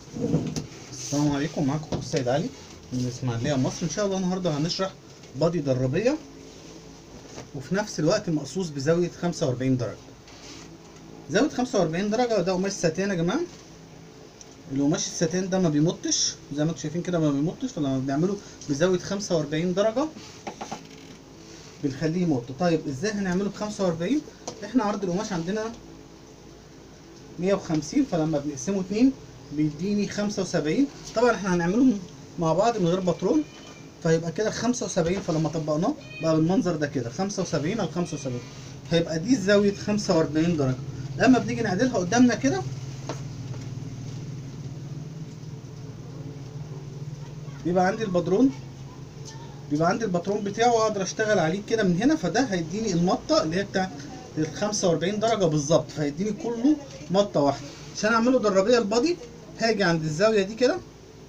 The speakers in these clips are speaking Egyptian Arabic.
السلام عليكم معاكم اخو السيد علي من اسماعيليه مصر ان شاء الله النهارده هنشرح بادي دربيه وفي نفس الوقت مقصوص بزاويه 45 درجه زاويه 45 درجه ده قماش ساتين يا جماعه القماش الساتين ده ما بيمطش زي ما انتم شايفين كده ما بيمطش فلما بنعمله بزاويه 45 درجه بنخليه يمط طيب ازاي هنعمله ب 45 احنا عرض القماش عندنا 150 فلما بنقسمه اتنين بيديني 75 طبعا احنا هنعمله مع بعض من غير باترون فيبقى كده 75 فلما طبقناه بقى بالمنظر ده كده 75 على 75 هيبقى دي زاويه 45 درجه لما بنيجي نعدلها قدامنا كده بيبقى عندي الباترون بيبقى عندي الباترون بتاعه واقدر اشتغل عليه كده من هنا فده هيديني المطه اللي هي بتاعت ال 45 درجه بالظبط فهيديني كله مطه واحده عشان اعمله درجيه البادي هاجي عند الزاويه دي كده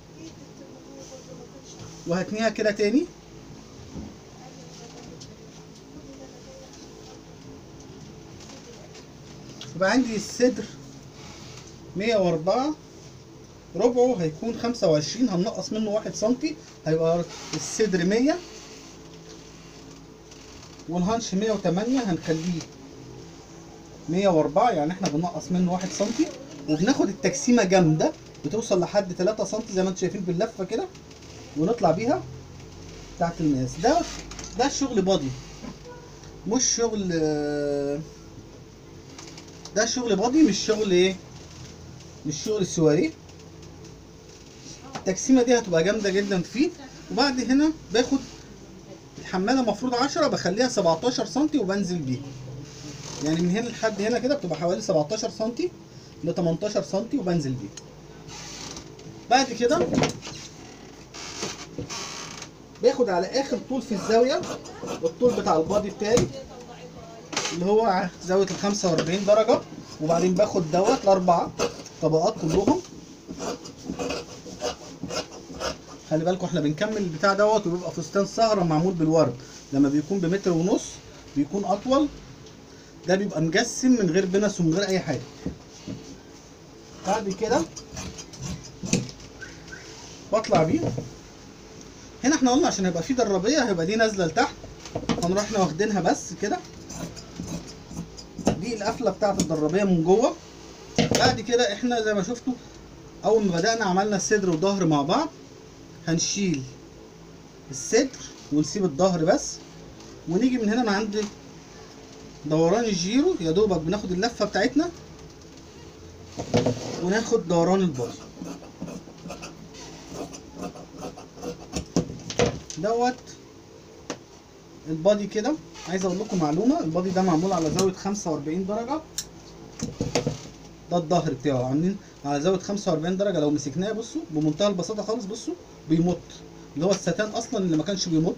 وهتنيها كده تاني يبقى عندي الصدر 104 ربعه هيكون 25 هننقص منه 1 سنتي هيبقى الصدر 100 والهانش 108 هنخليه 104 يعني احنا بننقص منه 1 سنتي وبناخد التجسيمه جامده بتوصل لحد 3 سم زي ما انتم شايفين باللفه كده ونطلع بيها بتاعت المقاس ده ده شغل بادي مش شغل ده شغل بادي مش شغل ايه مش شغل سواريه التجسيمه دي هتبقى جامده جدا فيه وبعد هنا باخد الحماله المفروض 10 بخليها 17 سم وبنزل بيها يعني من هنا لحد هنا كده بتبقى حوالي 17 سم ل 18 سم وبنزل بيها بعد كده باخد على اخر طول في الزاويه الطول بتاع البادي بتاعي اللي هو زاويه ال 45 درجه وبعدين باخد دوت الاربع طبقات كلهم خلي بالكم احنا بنكمل البتاع دوت وبيبقى فستان سهره معمول بالورد لما بيكون بمتر ونص بيكون اطول ده بيبقى مجسم من غير بنس ومن غير اي حاجه بعد كده بطلع بيه هنا احنا قلنا عشان يبقى في دربيه هيبقى دي نازله لتحت هنروح احنا واخدينها بس كده دي القفله بتاعت الدربيه من جوه بعد كده احنا زي ما شفتوا اول ما بدانا عملنا الصدر والظهر مع بعض هنشيل الصدر ونسيب الظهر بس ونيجي من هنا من عند دوران الجيرو يا دوبك بناخد اللفه بتاعتنا وناخد دوران الباص دوت البادي كده عايز اقول لكم معلومه البادي ده معمول على زاويه 45 درجه ده الظهر بتاعه عاملين على زاويه 45 درجه لو مسكناه بصوا بمنتهى البساطه خالص بصوا بيمط اللي هو الستان اصلا اللي ما كانش بيمط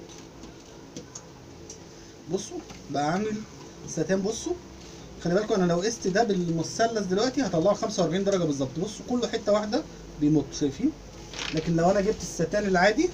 بصوا بقى عامل ستان بصوا خلي بالكم انا لو قست ده بالمثلث دلوقتي هطلعه 45 درجه بالظبط بصوا كله حته واحده بيمط شايفين لكن لو انا جبت الستان العادي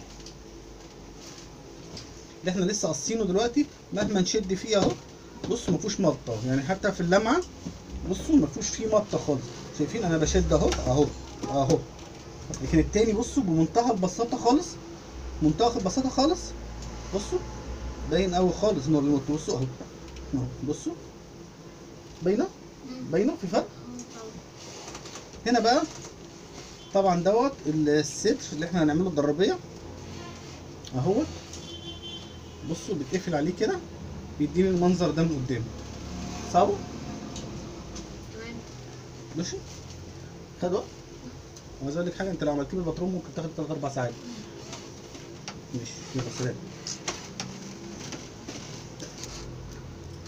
اللي احنا لسه قاصينه دلوقتي مهما نشد فيه اهو بصوا ما فيهوش مطه يعني حتى في اللمعه بصوا ما فيهوش فيه مطه خالص شايفين انا بشد اهو اهو اهو لكن التاني بصوا بمنتهى البساطه خالص منتهى البساطه خالص بصوا باين قوي خالص ان هو بيمط بصوا اهو اهو بصوا باينه باينه في فرق هنا بقى طبعا دوت الستر اللي احنا هنعمله الدربيه اهوت بصوا بتقفل عليه كده بيديني المنظر ده من قدام صعبه ماشي خد وقت وعايز اقول لك حاجه انت لو عملتيه بالباترون ممكن تاخد 3 4 ساعات ماشي يلا سلام